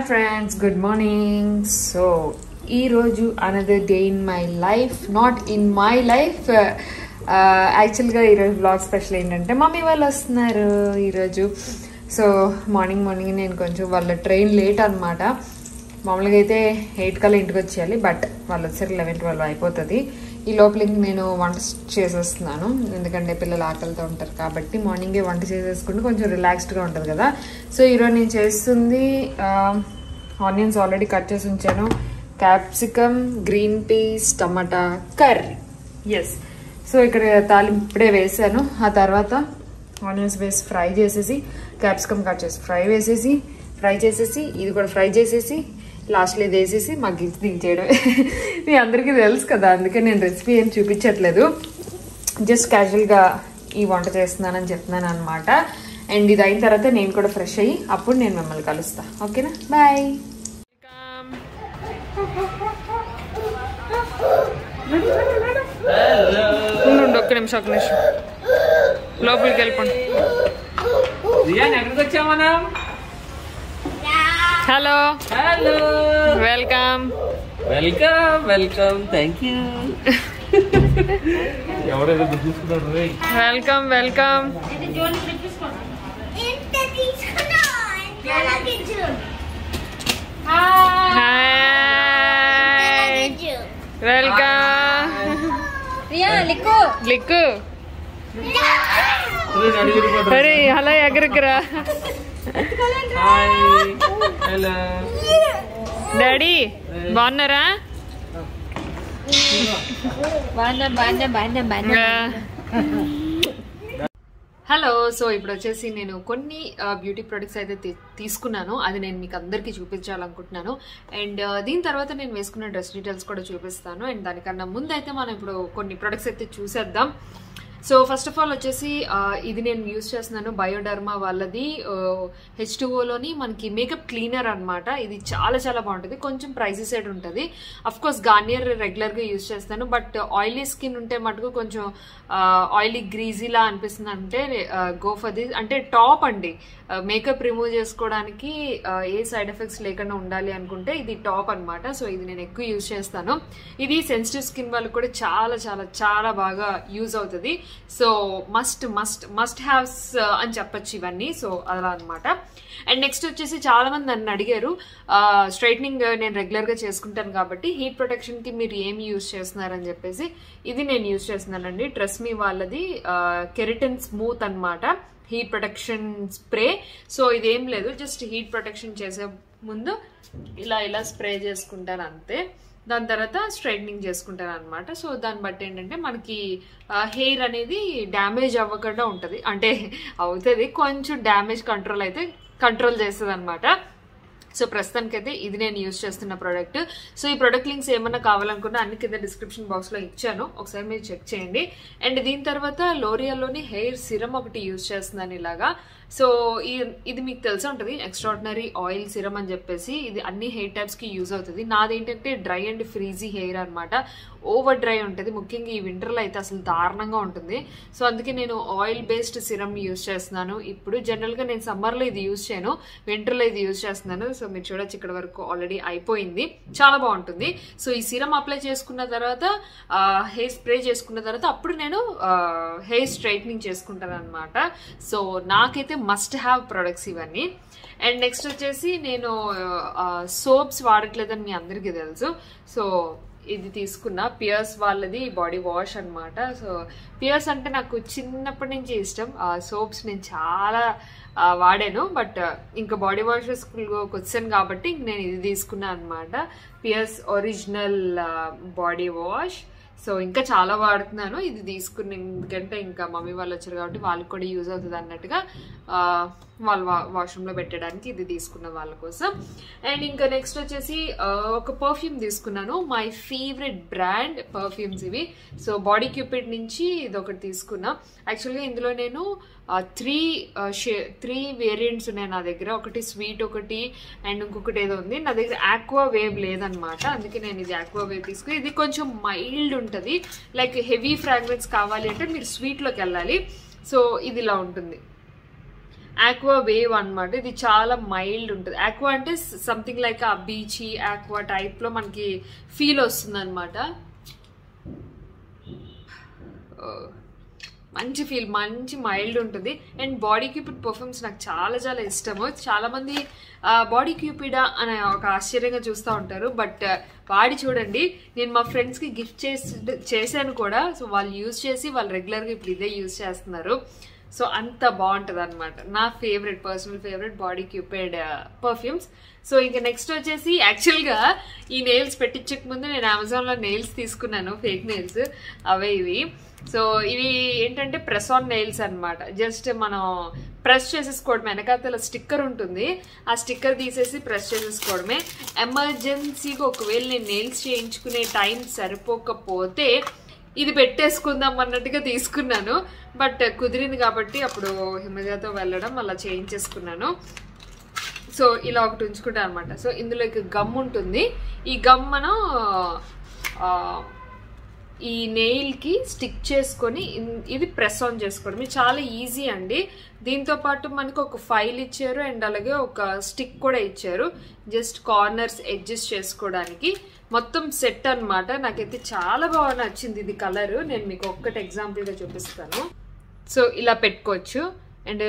Hi friends good morning so ఈరోజు another day in my life not in my life యాక్చువల్గా ఈరోజు blog special ఏంటంటే mummy వాళ్ళు వస్తున్నారు ఈరోజు సో మార్నింగ్ మార్నింగ్ నేను కొంచెం వాళ్ళ ట్రైన్ లేట్ అనమాట మామూలుగా అయితే ఎయిట్ కల్లా ఇంటికి వచ్చేయాలి బట్ వాళ్ళు వచ్చారు లెవెన్ ట్వెల్వ్ అయిపోతుంది ఈ లోపలికి నేను వంట చేసేస్తున్నాను ఎందుకంటే పిల్లలు ఆకలితో ఉంటారు కాబట్టి మార్నింగే వంట చేసేసుకుంటే కొంచెం రిలాక్స్డ్గా ఉంటుంది కదా సో ఈరోజు నేను చేస్తుంది ఆనియన్స్ ఆల్రెడీ కట్ చేసి ఉంచాను క్యాప్సికమ్ గ్రీన్ పీస్ టమాటా కర్రీ ఎస్ సో ఇక్కడ తాలింపు ఇప్పుడే వేసాను ఆ తర్వాత ఆనియన్స్ వేసి ఫ్రై చేసేసి క్యాప్సికమ్ కట్ చేసి ఫ్రై వేసేసి ఫ్రై చేసేసి ఇది కూడా ఫ్రై చేసేసి లాస్ట్లో ఇది వేసేసి మాకు గిల్స్ దించేయడమే మీ అందరికీ తెలుసు కదా అందుకే నేను రెసిపీ ఏం చూపించట్లేదు జస్ట్ క్యాజువల్గా ఈ వంట చేస్తున్నానని చెప్తున్నాను అనమాట అండ్ ఇది అయిన తర్వాత నేను కూడా ఫ్రెష్ అయ్యి అప్పుడు నేను మిమ్మల్ని కలుస్తా ఓకేనా బాయ్ ఉండు ఒక్క నిమిషం ఒక్క నిమిషం లోపలికి వెళ్ళిపోండి రియాన్ ఎక్కడికి వచ్చాం మనం hello hello welcome welcome welcome thank you ఎవరేదో చూసుకున్నారు రే వెల్కమ్ వెల్కమ్ ఇంత తీసుకున్నా ఎలాగించు హాయ్ వెల్కమ్ రియా లిక్కు లిక్కు అరే హలో ఎగరకురా హాయ్ హలో డాడీ బాగున్నారా బాగా బాగా బాగా బాగా హలో సో ఇప్పుడు వచ్చేసి నేను కొన్ని బ్యూటీ ప్రొడక్ట్స్ అయితే తీ- తీసుకున్నాను అది నేను మీకు అందరికీ చూపించాలనుకుంటున్నాను అండ్ దీని తర్వాత నేను వేసుకున్న డ్రెస్ డీటెయిల్స్ కూడా చూపిస్తాను అండ్ దానికన్నా ముందు అయితే మనం ఇప్పుడు కొన్ని ప్రొడక్ట్స్ అయితే చూసేద్దాం సో ఫస్ట్ ఆఫ్ ఆల్ వచ్చేసి ఆ, ఇది నేను యూస్ చేస్తున్నాను బయోడర్మా వాళ్ళది హెచ్ లోని మనకి మేకప్ క్లీనర్ అన్నమాట ఇది చాలా చాలా బాగుంటుంది కొంచెం ప్రైసీ సైడ్ ఉంటుంది అఫ్ కోర్స్ గార్నియర్ రెగ్యులర్గా యూస్ చేస్తాను బట్ ఆయిలీ స్కిన్ ఉంటే మటుకు కొంచెం ఆయిలీ గ్రీజీలా అనిపిస్తుంది అంటే గో ఫర్ దిస్ అంటే టాప్ అండి మేకప్ రిమూవ్ చేసుకోవడానికి ఆ, ఏ సైడ్ ఎఫెక్ట్స్ లేకుండా ఉండాలి అనుకుంటే ఇది టాప్ అన్నమాట సో ఇది నేను ఎక్కువ యూజ్ చేస్తాను ఇది సెన్సిటివ్ స్కిన్ వాళ్ళకి కూడా చాలా చాలా చాలా బాగా యూజ్ అవుతుంది so must must must haves అని చెప్పొచ్చు ఇవన్నీ సో అలా అన్నమాట అండ్ నెక్స్ట్ వచ్చేసి చాలా మంది నన్ను అడిగారు స్ట్రైట్నింగ్ నేను రెగ్యులర్ గా చేసుకుంటాను కాబట్టి హీట్ ప్రొటెక్షన్ కి మీరు ఏమి యూజ్ చేస్తున్నారని చెప్పేసి ఇది నేను యూజ్ చేస్తున్నానండి ట్రెస్ మీ వాళ్ళది కెరిటన్ స్మూత్ అన్నమాట హీట్ ప్రొటెక్షన్ స్ప్రే సో ఇదేం లేదు జస్ట్ హీట్ ప్రొటెక్షన్ చేసే ముందు ఇలా ఇలా స్ప్రే చేసుకుంటాను అంతే దాని తర్వాత స్ట్రైట్నింగ్ చేసుకుంటాను అనమాట సో దాన్ని బట్టి ఏంటంటే మనకి హెయిర్ అనేది డ్యామేజ్ అవ్వకుండా ఉంటుంది అంటే అవుతుంది కొంచెం డ్యామేజ్ కంట్రోల్ అయితే కంట్రోల్ చేస్తుంది అనమాట సో ప్రస్తుతానికైతే ఇది నేను యూజ్ చేస్తున్న ప్రోడక్ట్ సో ఈ ప్రోడక్ట్ లింక్స్ ఏమన్నా కావాలనుకున్నా అన్ని కింద డిస్క్రిప్షన్ బాక్స్ లో ఇచ్చాను ఒకసారి మీరు చెక్ చేయండి అండ్ దీని తర్వాత లోరియాలోని హెయిర్ సిరమ్ ఒకటి యూజ్ చేస్తున్నాను ఇలాగా సో ఈ ఇది మీకు తెలిసి ఉంటుంది ఎక్స్ట్రాడినరీ ఆయిల్ సిరమ్ అని చెప్పేసి ఇది అన్ని హెయిర్ టైప్స్ కి యూజ్ అవుతుంది నాదేంటంటే డ్రై అండ్ ఫ్రీజీ హెయిర్ అన్నమాట ఓవర్ డ్రై ఉంటుంది ముఖ్యంగా ఈ వింటర్లో అయితే అసలు దారుణంగా ఉంటుంది సో అందుకే నేను ఆయిల్ బేస్డ్ సిరమ్ యూజ్ చేస్తున్నాను ఇప్పుడు జనరల్గా నేను సమ్మర్లో ఇది యూజ్ చేయను వింటర్లో ఇది యూజ్ చేస్తున్నాను సో మీరు చూడొచ్చు ఇక్కడ వరకు ఆల్రెడీ అయిపోయింది చాలా బాగుంటుంది సో ఈ సిరమ్ అప్లై చేసుకున్న తర్వాత హెయిర్ స్ప్రే చేసుకున్న తర్వాత అప్పుడు నేను హెయిర్ స్ట్రైట్నింగ్ చేసుకుంటాను అనమాట సో నాకైతే మస్ట్ హ్యావ్ ప్రొడక్ట్స్ ఇవన్నీ అండ్ నెక్స్ట్ వచ్చేసి నేను సోప్స్ వాడట్లేదని మీ అందరికీ తెలుసు సో ఇది తీసుకున్న పియర్స్ వాళ్ళది బాడీ వాష్ అన్నమాట సో పియర్స్ అంటే నాకు చిన్నప్పటి నుంచి ఇష్టం ఆ సోప్స్ నేను చాలా ఆ, వాడాను బట్ ఇంకా బాడీ వాషెస్ వచ్చాను కాబట్టి ఇంక నేను ఇది తీసుకున్నాను అనమాట Pears original body wash so ఇంకా చాలా వాడుతున్నాను ఇది తీసుకుని ఎందుకంటే ఇంకా మమ్మీ వాళ్ళు వచ్చారు కాబట్టి వాళ్ళకి కూడా యూజ్ అవుతుంది అన్నట్టుగా ఆ, వాళ్ళు వా వాష్రూమ్లో పెట్టడానికి ఇది తీసుకున్న వాళ్ళ కోసం అండ్ ఇంకా నెక్స్ట్ వచ్చేసి ఆ, ఒక పర్ఫ్యూమ్ తీసుకున్నాను మై ఫేవరెట్ బ్రాండ్ పర్ఫ్యూమ్స్ ఇవి సో బాడీ క్యూపిడ్ నుంచి ఇది ఒకటి తీసుకున్నా యాక్చువల్గా ఇందులో నేను త్రీ షే త్రీ వేరియంట్స్ ఉన్నాయి నా దగ్గర ఒకటి స్వీట్ ఒకటి అండ్ ఇంకొకటి ఏదో ఉంది నా దగ్గర ఆక్వా వేవ్ లేదనమాట అందుకే నేను ఇది ఆక్వా వేవ్ తీసుకుని ఇది కొంచెం మైల్డ్ ఉంటుంది లైక్ హెవీ ఫ్రాగ్రెన్స్ కావాలి అంటే మీరు స్వీట్లోకి వెళ్ళాలి సో ఇది ఇలా ఉంటుంది ఆక్వా వేవ్ అన్నమాట ఇది చాలా మైల్డ్ ఉంటుంది ఆక్వా అంటే సంథింగ్ లైక్ ఆ బీచీ ఆక్వా టైప్లో మనకి ఫీల్ వస్తుంది అనమాట మంచి ఫీల్ మంచి మైల్డ్ ఉంటుంది అండ్ బాడీ క్యూపిడ్ పర్ఫ్యూమ్స్ నాకు చాలా చాలా ఇష్టము చాలా మంది బాడీ క్యూపిడా అనే ఒక ఆశ్చర్యంగా చూస్తూ ఉంటారు బట్ వాడి చూడండి నేను మా ఫ్రెండ్స్కి గిఫ్ట్ చేసి చేశాను కూడా సో వాళ్ళు యూజ్ చేసి వాళ్ళు రెగ్యులర్గా ఇప్పుడు ఇదే యూజ్ చేస్తున్నారు సో అంత బాగుంటుంది అనమాట నా favourite personal favourite Body Cupid perfumes so ఇంకా నెక్స్ట్ వచ్చేసి యాక్చువల్గా ఈ నెయిల్స్ పెట్టించక ముందు నేను అమెజాన్లో నెయిల్స్ తీసుకున్నాను ఫేక్ నెయిల్స్ అవే ఇవి సో ఇవి ఏంటంటే ప్రెస్ ఆన్ నెయిల్స్ అనమాట జస్ట్ మనం ప్రెస్ చేసేసుకోవడమే వెనకాతల స్టిక్కర్ ఉంటుంది ఆ స్టిక్కర్ తీసేసి ప్రెస్ చేసేసుకోవడమే ఎమర్జెన్సీగా ఒకవేళ నేను నెయిల్స్ చేయించుకునే టైం సరిపోకపోతే ఇది పెట్టేసుకుందాం అన్నట్టుగా తీసుకున్నాను బట్ కుదిరింది కాబట్టి అప్పుడు హిమజాతో వెళ్ళడం అలా చేయించేసుకున్నాను సో ఇలా ఒకటి ఉంచుకుంటాను అనమాట సో ఇందులో ఇక గమ్ ఉంటుంది ఈ గమ్ మనం ఆ, ఈ నెయిల్కి స్టిక్ చేసుకొని ఇన్- ఇది ప్రెస్ ఆన్ చేసుకోవడం ఇది చాలా ఈజీ అండి దీంతో పాటు మనకు ఒక ఫైల్ ఇచ్చారు అండ్ అలాగే ఒక స్టిక్ కూడా ఇచ్చారు జస్ట్ కార్నర్స్ అడ్జస్ట్ చేసుకోవడానికి మొత్తం సెట్ అన్నమాట నాకైతే చాలా బాగా నచ్చింది ఇది కలర్ నేను మీకు ఒక్కటి ఎగ్జాంపుల్గా చూపిస్తాను సో ఇలా పెట్టుకోవచ్చు అండ్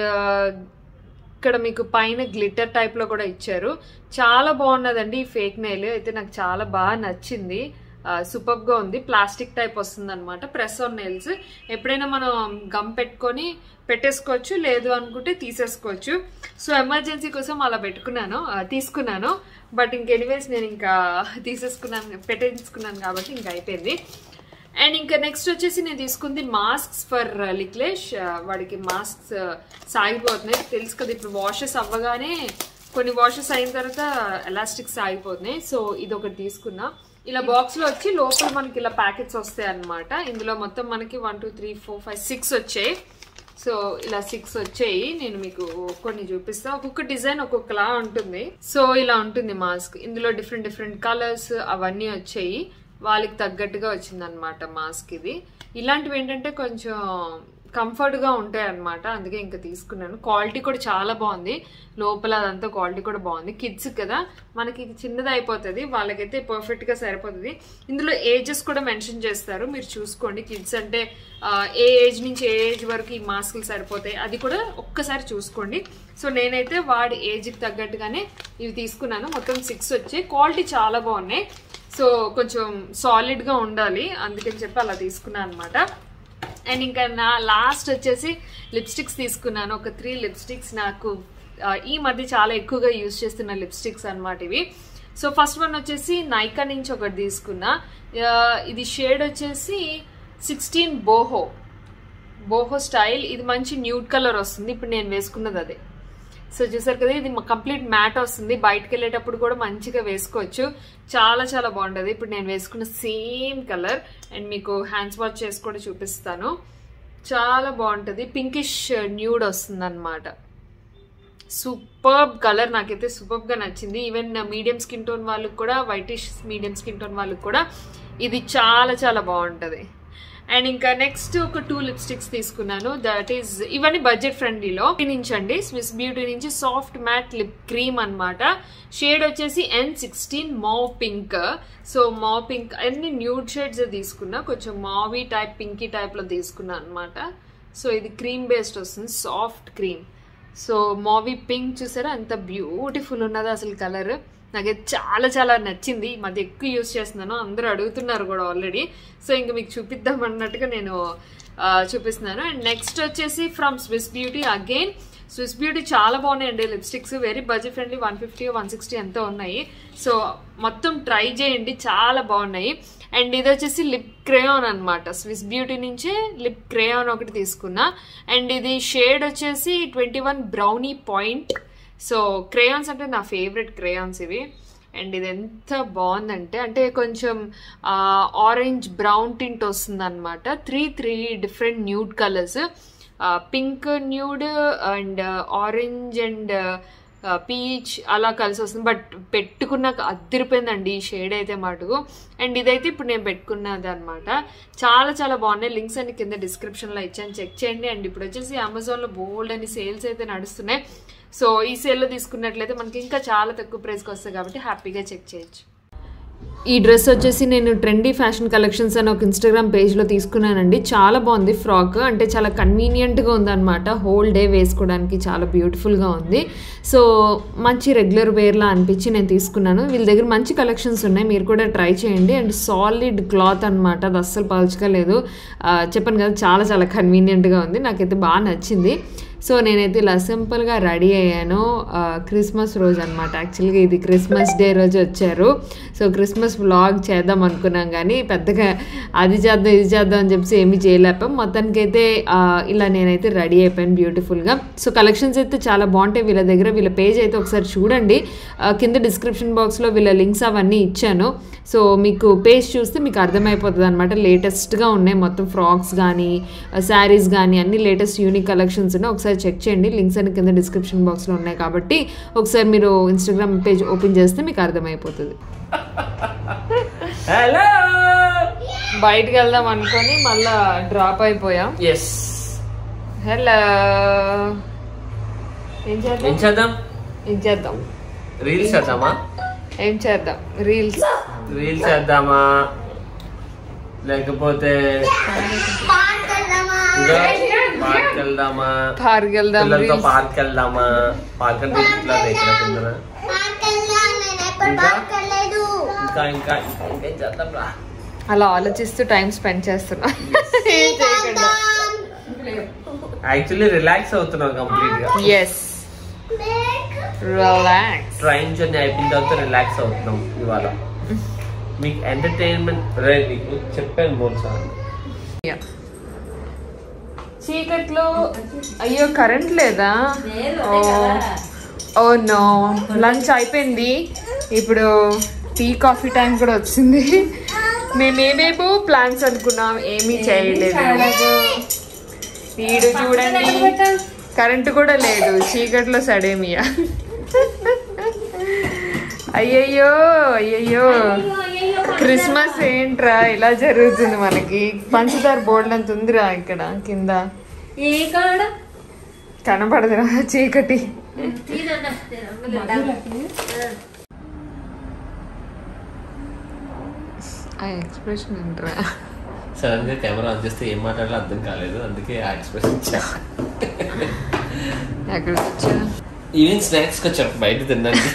ఇక్కడ మీకు పైన గ్లిటర్ టైప్ లో కూడా ఇచ్చారు చాలా బాగున్నదండి ఈ ఫేక్ నెయిల్ అయితే నాకు చాలా బాగా నచ్చింది సూపర్ గా ఉంది ప్లాస్టిక్ టైప్ వస్తుంది అనమాట ప్రెస్ ఆన్ నెయిల్స్ ఎప్పుడైనా మనం గమ్ పెట్టుకొని పెట్టేసుకోవచ్చు లేదు అనుకుంటే తీసేసుకోవచ్చు సో ఎమర్జెన్సీ కోసం అలా పెట్టుకున్నాను ఆ, తీసుకున్నాను బట్ ఇంక ఎనీవేస్ నేను ఇంకా తీసేసుకున్నాను పెట్టేసుకున్నాను కాబట్టి ఇంకా అయిపోయింది అండ్ ఇంకా నెక్స్ట్ వచ్చేసి నేను తీసుకుంది మాస్క్స్ ఫర్ లిక్లేష్ వాడికి మాస్క్స్ సాగిపోతున్నాయి తెలుసు కదా ఇప్పుడు వాషెస్ అవ్వగానే కొన్ని వాషెస్ అయిన తర్వాత ఎలాస్టిక్ సాగిపోతున్నాయి సో ఇది ఒకటి తీసుకున్నా ఇలా బాక్స్ లో వచ్చి లోపల మనకి ఇలా ప్యాకెట్స్ వస్తాయి అన్నమాట ఇందులో మొత్తం మనకి one two three four five six వచ్చాయి సో ఇలా సిక్స్ వచ్చాయి నేను మీకు కొన్ని చూపిస్తా ఒక్కొక్క డిజైన్ ఒక్కొక్కలా ఉంటుంది సో ఇలా ఉంటుంది మాస్క్ ఇందులో డిఫరెంట్ డిఫరెంట్ కలర్స్ అవన్నీ వచ్చాయి వాళ్ళకి తగ్గట్టుగా వచ్చింది అనమాట మాస్క్ ఇది ఇలాంటివి ఏంటంటే కొంచెం కంఫర్ట్ గా ఉంటాయి అనమాట అందుకే ఇంకా తీసుకున్నాను క్వాలిటీ కూడా చాలా బాగుంది లోపల అదంతా క్వాలిటీ కూడా బాగుంది కిడ్స్ కదా మనకి ఇది చిన్నది అయిపోతుంది వాళ్ళకైతే పర్ఫెక్ట్ గా సరిపోతుంది ఇందులో ఏజెస్ కూడా మెన్షన్ చేస్తారు మీరు చూసుకోండి కిడ్స్ అంటే ఆ, ఏ ఏజ్ నుంచి ఏ ఏజ్ వరకు ఈ మాస్కులు సరిపోతాయి అది కూడా ఒక్కసారి చూసుకోండి సో నేనైతే వాడి ఏజ్కి తగ్గట్టుగానే ఇవి తీసుకున్నాను మొత్తం సిక్స్ వచ్చాయి క్వాలిటీ చాలా బాగున్నాయి సో కొంచెం సాలిడ్ గా ఉండాలి అందుకని చెప్పి అలా తీసుకున్నాను అనమాట అండ్ ఇంకా నా లాస్ట్ వచ్చేసి లిప్స్టిక్స్ తీసుకున్నాను ఒక త్రీ లిప్స్టిక్స్ నాకు ఆ, ఈ మధ్య చాలా ఎక్కువగా యూజ్ చేస్తున్న లిప్స్టిక్స్ అన్నమాట ఇవి సో ఫస్ట్ వన్ వచ్చేసి నైకా నుంచి ఒకటి తీసుకున్నా ఆ, ఇది షేడ్ వచ్చేసి సిక్స్టీన్ బోహో బోహో స్టైల్ ఇది మంచి న్యూడ్ కలర్ వస్తుంది ఇప్పుడు నేను వేసుకున్నది అదే సో చూసారు కదా ఇది కంప్లీట్ మ్యాట్ వస్తుంది బయటకు వెళ్ళేటప్పుడు కూడా మంచిగా వేసుకోవచ్చు చాలా చాలా బాగుంటది ఇప్పుడు నేను వేసుకున్న సేమ్ కలర్ అండ్ మీకు హ్యాండ్స్ వాష్ చేసి కూడా చూపిస్తాను చాలా బాగుంటది పింకిష్ న్యూడ్ వస్తుంది అనమాట సూపర్బ్ కలర్ నాకైతే సూపర్బ్ గా నచ్చింది ఈవెన్ మీడియం స్కిన్ టోన్ వాళ్ళకి కూడా వైటిష్ మీడియం స్కిన్ టోన్ వాళ్ళకి కూడా ఇది చాలా చాలా బాగుంటది అండ్ ఇంకా నెక్స్ట్ ఒక టూ లిప్స్టిక్స్ తీసుకున్నాను దట్ ఈస్ ఇవన్నీ బడ్జెట్ ఫ్రెండ్లీలో నుంచి అండి స్విస్ బ్యూటీ నుంచి సాఫ్ట్ మ్యాట్ లిప్ క్రీమ్ అన్నమాట షేడ్ వచ్చేసి N sixteen mauve pink so mauve pink అన్ని న్యూడ్ షేడ్స్ తీసుకున్నా కొంచెం మావీ టైప్ పింకీ టైప్ లో తీసుకున్నా అన్నమాట సో ఇది క్రీమ్ బేస్డ్ వస్తుంది soft cream so mauvey pink చూసారా ఎంత బ్యూటిఫుల్ ఉన్నది అసలు కలర్ నాకైతే చాలా చాలా నచ్చింది ఈ మధ్య ఎక్కువ యూస్ చేస్తున్నాను అందరూ అడుగుతున్నారు కూడా ఆల్రెడీ సో ఇంకా మీకు చూపిద్దాం అన్నట్టుగా నేను ఆ, చూపిస్తున్నాను అండ్ నెక్స్ట్ వచ్చేసి from Swiss Beauty again Swiss Beauty చాలా బాగున్నాయండి lipsticks very budget friendly one fifty one sixty ఎంతో ఉన్నాయి సో మొత్తం ట్రై చేయండి చాలా బాగున్నాయి అండ్ ఇది వచ్చేసి లిప్ క్రేయాన్ అన్నమాట స్విస్ బ్యూటీ నుంచే లిప్ క్రేయాన్ ఒకటి తీసుకున్నా అండ్ ఇది షేడ్ వచ్చేసి twenty one brownie point so crayons అంటే నా ఫేవరెట్ క్రేయాన్స్ ఇవి అండ్ ఇది ఎంత బాగుందంటే అంటే కొంచెం ఆరెంజ్ బ్రౌన్ టింట్ వస్తుంది అనమాట three three different nude colours pink nude and orange and peach అలా కలిసి వస్తుంది బట్ పెట్టుకున్నాక అద్దరిపోయిందండి ఈ షేడ్ అయితే మటుకు అండ్ ఇదైతే ఇప్పుడు నేను పెట్టుకున్నది అనమాట చాలా చాలా బాగున్నాయి లింక్స్ అన్ని కింద డిస్క్రిప్షన్లో ఇచ్చాను చెక్ చేయండి అండ్ ఇప్పుడు వచ్చేసి అమెజాన్లో బోల్డ్ అని సేల్స్ అయితే నడుస్తున్నాయి సో ఈ సేల్లో తీసుకున్నట్లయితే మనకి ఇంకా చాలా తక్కువ ప్రైస్కి వస్తాయి కాబట్టి హ్యాపీగా చెక్ చేయొచ్చు ఈ డ్రెస్ వచ్చేసి నేను ట్రెండీ ఫ్యాషన్ కలెక్షన్స్ అని ఒక ఇన్స్టాగ్రామ్ పేజ్లో తీసుకున్నానండి చాలా బాగుంది ఫ్రాక్ అంటే చాలా కన్వీనియంట్గా ఉందన్నమాట హోల్ డే వేసుకోవడానికి చాలా బ్యూటిఫుల్గా ఉంది సో మంచి రెగ్యులర్ వేర్లా అనిపించి నేను తీసుకున్నాను వీళ్ళ దగ్గర మంచి కలెక్షన్స్ ఉన్నాయి మీరు కూడా ట్రై చేయండి అండ్ సాలిడ్ క్లాత్ అనమాట అది అస్సలు పలుచకలేదు ఆ, చెప్పాను కదా చాలా చాలా కన్వీనియంట్గా ఉంది నాకైతే బాగా నచ్చింది సో నేనైతే ఇలా సింపుల్గా రెడీ అయ్యాను ఆ, క్రిస్మస్ రోజు అనమాట యాక్చువల్గా ఇది క్రిస్మస్ డే రోజు వచ్చారు సో క్రిస్మస్ వ్లాగ్ చేద్దాం అనుకున్నాం కానీ పెద్దగా అది చేద్దాం ఇది చేద్దాం అని చెప్పి ఏమీ చేయలేకపోయాం మొత్తానికైతే ఆ, ఇలా నేనైతే రెడీ అయిపోయాను బ్యూటిఫుల్గా సో కలెక్షన్స్ అయితే చాలా బాగుంటాయి వీళ్ళ దగ్గర వీళ్ళ పేజ్ అయితే ఒకసారి చూడండి ఆ, కింద డిస్క్రిప్షన్ బాక్స్లో వీళ్ళ లింక్స్ అవన్నీ ఇచ్చాను సో మీకు పేజ్ చూస్తే మీకు అర్థమైపోతుంది అనమాట లేటెస్ట్గా ఉన్నాయి మొత్తం ఫ్రాక్స్ కానీ శారీస్ కానీ అన్ని లేటెస్ట్ యూనిక్ కలెక్షన్స్ ఉన్నాయి ఒకసారి చెక్ చేయండి లింక్స్ అన్ని కింద డిస్క్రిప్షన్ బాక్స్లో ఉన్నాయి కాబట్టి ఒకసారి మీరు ఇన్స్టాగ్రామ్ పేజ్ ఓపెన్ చేస్తే మీకు అర్థమైపోతుంది హలో బయటకు వెళ్దాం అనుకొని మళ్ళా డ్రాప్ అయిపోయాం ఎస్ హలో ఏం ఏం చేద్దాం చేద్దాం ఏం చేద్దాం రీల్స్ చేద్దామా ఏం చేద్దాం రీల్స్ రీల్స్ చేద్దామా లేకపోతే పార్క్ వెళ్దామా ఇంకా పార్క్ వెళ్దామా పార్క్ వెళ్దాం పిల్లలతో reels. పార్క్ వెళ్దామా పార్క్ అంటే ఇట్లా ఇక్కడ కిందన పార్క్ వెళ్దాం నేను ఎప్పుడు ఇంకా? పార్క్ వెళ్ళలేదు ఇంకా ఇంకా ఇంకేం చేద్దాం రా అలా ఆలోచిస్తూ టైం స్పెండ్ చేస్తున్నా ఏం చేయకుండా యాక్చువల్లీ రిలాక్స్ అవుతున్నాం కంప్లీట్ గా ఎస్ రిలాక్స్ ట్రైన్ జర్నీ అయిపోయిన తర్వాత రిలాక్స్ అవుతున్నాం ఇవాళ మీకు ఎంటర్టైన్మెంట్ రే నీకు చెప్పాను మూడు సార్లు చీకట్లో అయ్యో కరెంట్ లేదా ఓ ఓ నో లంచ్ అయిపోయింది ఇప్పుడు టీ కాఫీ టైం కూడా వచ్చింది మేమేమేమో ప్లాన్స్ అనుకున్నాం ఏమీ చేయలేదు వీడు చూడండి కరెంటు కూడా లేదు చీకట్లో సడేమియా అయ్యయ్యో అయ్యయ్యో క్రిస్మస్ ఏంట్రా ఇలా జరుగుతుంది మనకి పంచదార బోర్డు అంత ఉందిరా ఇక్కడ కింద ఏ కాడ కనపడదురా చీకటి ఆ ఎక్స్ప్రెషన్ ఏంట్రా సడన్ గా కెమెరా ఆన్ చేస్తే ఏం మాట్లాడాలో అర్థం కాలేదు అందుకే ఆ ఎక్స్ప్రెషన్ ఇచ్చా ఎక్కడికి వచ్చా ఈవినింగ్ స్నాక్స్ వచ్చాం బయట తిన్నాను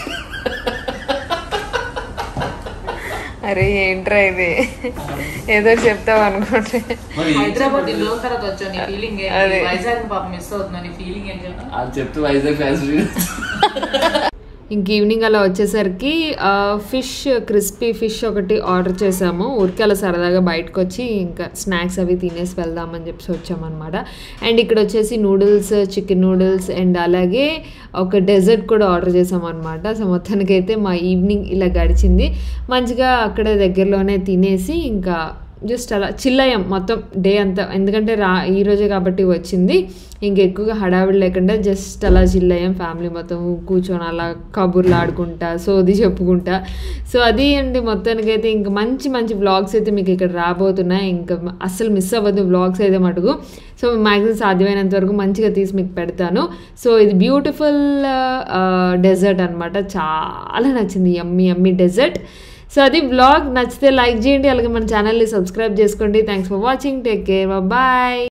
అరే ఏంట్రా ఇది ఏదో చెప్తావు అనుకుంటే హైదరాబాద్ ఇల్లు తర్వాత వచ్చావు నీ ఫీలింగ్ అదే. ఏంటి వైజాగ్ పాప మిస్ అవుతున్నా నీ ఫీలింగ్ ఏంటి చెప్పు అది చెప్తూ వైజాగ్ ఫ్యాన్స్ ఇంక ఈవినింగ్ అలా వచ్చేసరికి ఫిష్ క్రిస్పీ ఫిష్ ఒకటి ఆర్డర్ చేసాము ఊరికి అలా సరదాగా బయటకు వచ్చి ఇంకా స్నాక్స్ అవి తినేసి వెళ్దామని చెప్పేసి వచ్చామన్నమాట అండ్ ఇక్కడ వచ్చేసి నూడిల్స్ చికెన్ నూడిల్స్ అండ్ అలాగే ఒక డెజర్ట్ కూడా ఆర్డర్ చేసామన్నమాట సో మొత్తానికి అయితే మా ఈవినింగ్ ఇలా గడిచింది మంచిగా అక్కడ దగ్గరలోనే తినేసి ఇంకా జస్ట్ అలా చిల్ అయ్యాం మొత్తం డే అంతా ఎందుకంటే రా ఈ రోజే కాబట్టి వచ్చింది ఇంక ఎక్కువగా హడావిడి లేకుండా జస్ట్ అలా చిల్ అయ్యాం ఫ్యామిలీ మొత్తం కూర్చొని అలా కబుర్లు ఆడుకుంటా సోది చెప్పుకుంటా సో అది అండి మొత్తానికైతే ఇంకా మంచి మంచి వ్లాగ్స్ అయితే మీకు ఇక్కడ రాబోతున్నాయి ఇంకా అస్సలు మిస్ అవ్వద్దు వ్లాగ్స్ అయితే మటుకు సో మ్యాక్సిమం సాధ్యమైనంత వరకు మంచిగా తీసి మీకు పెడతాను సో ఇది బ్యూటిఫుల్ డెజర్ట్ అనమాట చాలా నచ్చింది ఎమ్మి ఎమ్మి డెజర్ట్ సో అది బ్లాగ్ నచ్చితే లైక్ చేయండి అలాగే మన ఛానల్ని సబ్స్క్రైబ్ చేసుకోండి thanks for watching take care bye